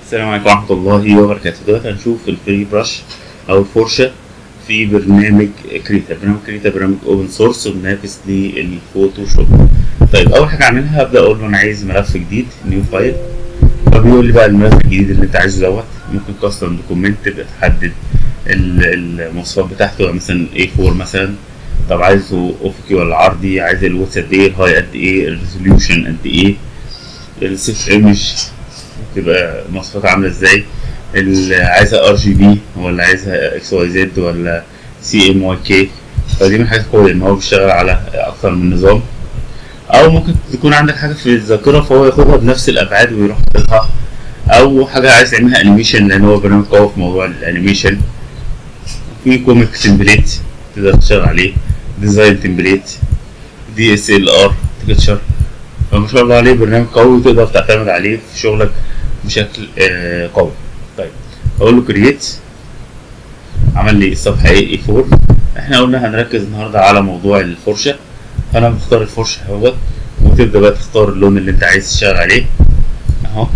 السلام عليكم ورحمة الله وبركاته دلوقتي هنشوف الفري برش أو الفرشة في برنامج كريتا برنامج كريتا برنامج اوبن سورس ومنافس للفوتوشوب طيب أول حاجة أعملها أبدأ أقول له أنا عايز ملف جديد نيو فايل فبيقول لي بقى الملف الجديد اللي أنت عايزه دوت ممكن كاستم دوكيمنت تبقى تحدد ال- المواصفات بتاعته مثلا A4 مثلا طب عايزه افقي ولا عرضي عايز الواتس قد ايه الهاي قد ايه الريزوليوشن قد ايه السيف ايمج تبقى مواصفاتها عامله ازاي اللي عايزها ار جي بي ولا عايزها اكس واي زد ولا سي ام واي كي فدي من الحاجات القوية ان هو بيشتغل على اكتر من نظام او ممكن تكون عندك حاجه في الذاكره فهو ياخدها بنفس الابعاد ويروح حاططها او حاجه عايز تعملها انيميشن لان هو برنامج قوي في موضوع الانيميشن في كوميك تمبليت تقدر تشتغل عليه ديزاين تمبليت دي اس ال ار تكتشر فما شاء الله عليه برنامج قوي وتقدر تعتمد عليه في شغلك بشكل آه، قوي طيب اقول له كرييت عمل لي الصفحه ايه اي 4 احنا قلنا هنركز النهارده على موضوع الفرشه فانا بختار الفرشه اهوت وتبدا بقى تختار اللون اللي انت عايز تشتغل عليه اهو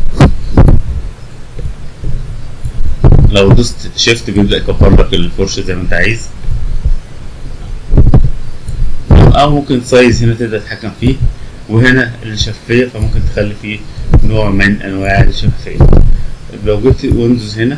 لو دوست شيفت بيبدا يكبر لك الفرشه زي ما انت عايز او ممكن سايز هنا تقدر تتحكم فيه وهنا الشفافيه فممكن تخلي فيه نوع من انواع الشفافيه لو جبت ويندوز هنا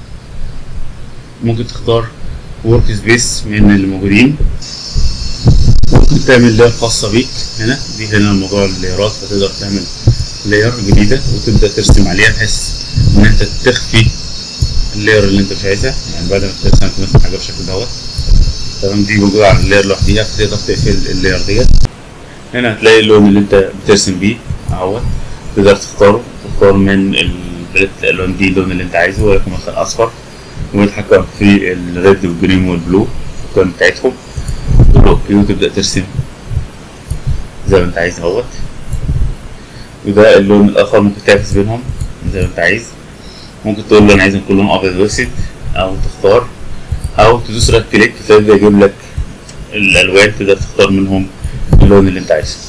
ممكن تختار ورك سبيس من اللي موجودين ممكن تعمل لاير خاصة بيك هنا دي هنا موضوع اللايرات فتقدر تعمل لاير جديدة وتبدأ ترسم عليها بحيث إن أنت تخفي اللاير اللي أنت مش عايزها يعني بعد ما ترسم مثلا حاجة بالشكل دوت تمام دي موجودة على اللاير لوحديها فتقدر تقفل اللاير ديت هنا هتلاقي اللون اللي أنت بترسم بيه أهوت تقدر تختاره تختار من البلت الألوان دي اللون اللي أنت عايزه ولكن مثلا أصفر ويتحكم في الريد والجرين والبلو الألوان بتاعتهم تقول اوكي وتبدأ ترسم زي ما انت عايز اهوت وده اللون الآخر ممكن تعكس بينهم زي ما انت عايز ممكن تقول له انا عايزهم كلهم ابيض واسود او تختار او تدوس رايت كليك فيبدأ يجيب لك الالوان تقدر تختار منهم اللون اللي انت عايزه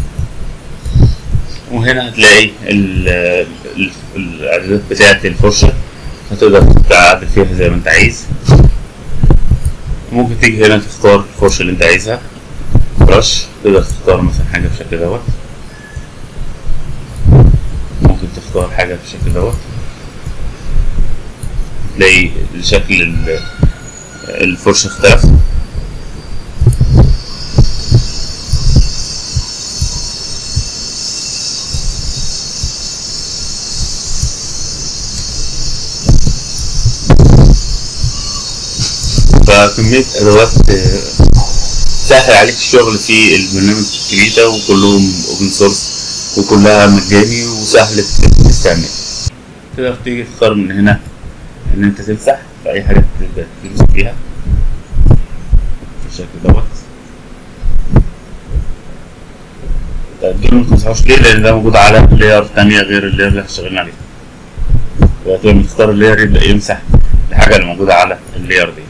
وهنا هتلاقي ال- ال- الاعدادات بتاعة الفرشة هتقدر تعدل فيها زي ما انت عايز ممكن تيجي هنا تختار الفرشة اللي انت عايزها برش تقدر تختار مثلا حاجة بالشكل دوت ممكن تختار حاجة بالشكل دوت تلاقي الشكل ال- الفرشة اختلف فكمية أدوات آه، سهل عليك الشغل في البرنامج كريتا وكلهم اوبن سورس وكلها مجاني وسهل الاستعمال تقدر تيجي تختار من هنا ان انت تمسح في اي حاجة تقدر تمسح فيها بالشكل دوت طيب دول متمسحوش ليه لان ده موجود على لاير تانية غير اللاير اللي احنا شغالين عليه دلوقتي لما تختار اللاير يبدأ يمسح الحاجة اللي موجودة على اللاير دي